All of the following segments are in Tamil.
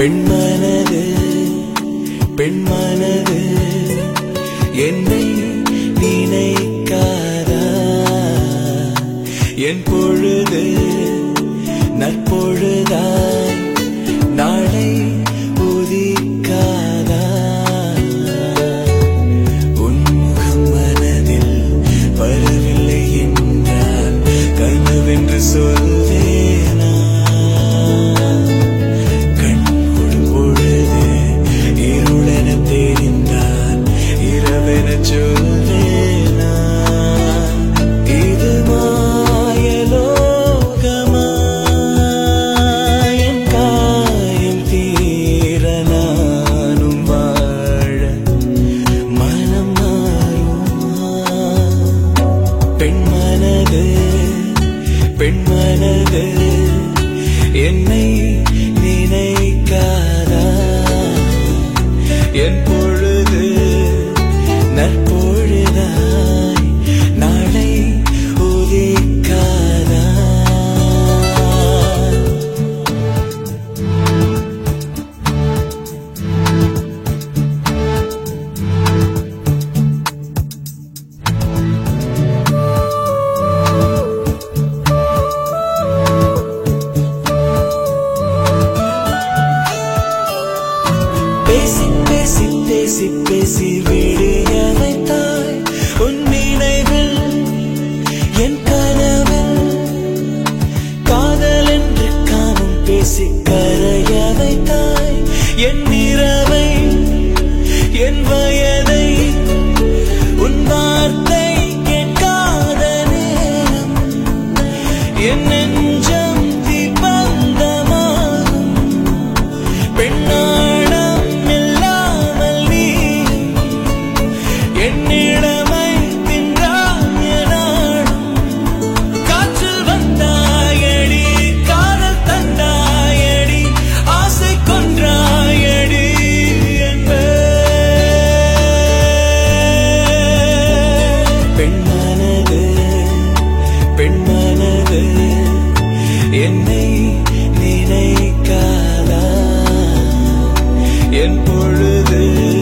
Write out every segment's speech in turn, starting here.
பெண்மனது பெண்மனது என்னை நினைக்காதா என் பொழுது நற்பொழுதாய் நாளை உதிக்காதா உன்முகம் மனதில் வரவில்லை என்றால் கனவென்று சொல்வேனா கண் மூடும் பொழுது இருளென தெரிந்தால் இரவென சொல்வேனா இது மாயலோகமா என் காயம் தீர நானும் வாழ மனம் மாறுமா பெண்மனது பெண்மனது என்னை நினைக்காதா என் பொழுது நற்பொழுதாய் நாளை உதிக்காதா பேசி பேசி பேசி பேசி விடிய வைத்தாய் உன் நினைவில் என் கனவில் காதல் என்று காணும் பேசி கரைய வைத்தாய் என் இரவை என் வயதை உன் வார்த்தை கேட்காத நேரம் என் நெஞ்சம் தீபந்தமாகும் பெண்ணாடம் இல்லாமல் நீ என்னிடமை தின்றாய நாடும் காற்றில் வந்தாயடி காதல் தந்தாயடி ஆசை கொன்றாயடி என்பே பெண்மனது பெண்மனது என்னை நினைக்காதா என் பொழுது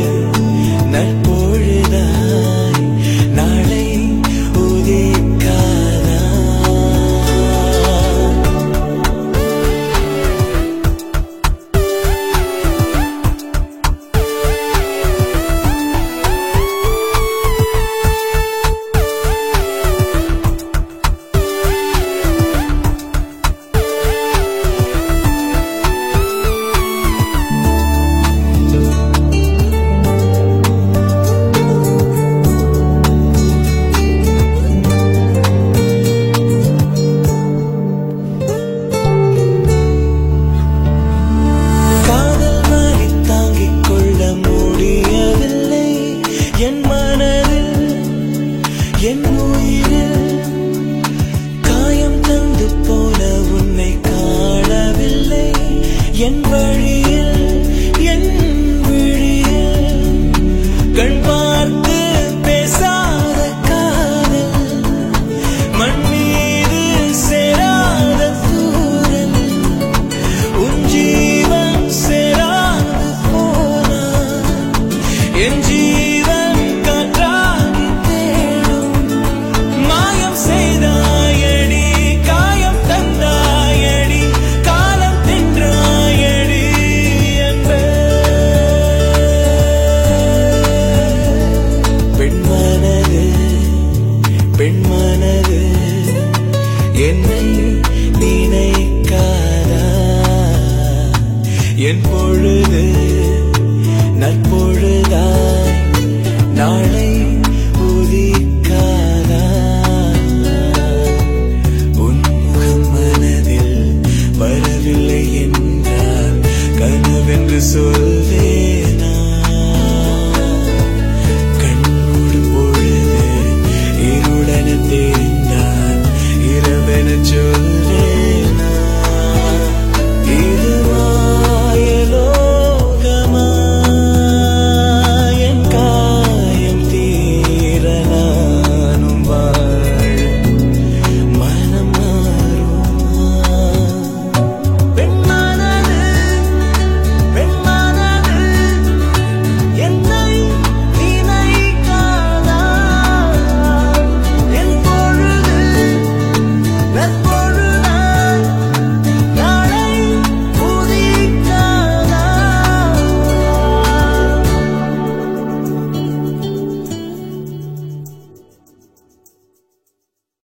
நற்பொழுதாய் நாளை உதிக்காதா காதல் வலி தாங்கிக் கொள்ள முடியவில்லை என் மனதில் என் உயிரில் காயம் தந்து போல உன்னை காணவில்லை என் வழியில் என் விழியில் கண் பார்த்து பேசாத காதல் மண் மீது சேராத தூரல் உன் ஜீவன் சேராது போனா என் ஜீவன் காற்றாகி தேடும் மாயம் செய்தாயடி காயம் தந்தாயடி காலம் தின்றாயடி என்பே பெண்மனது பெண்மனது என்னை நினைக்காதா என் பொழுது நற்பொழுதாய் நாளை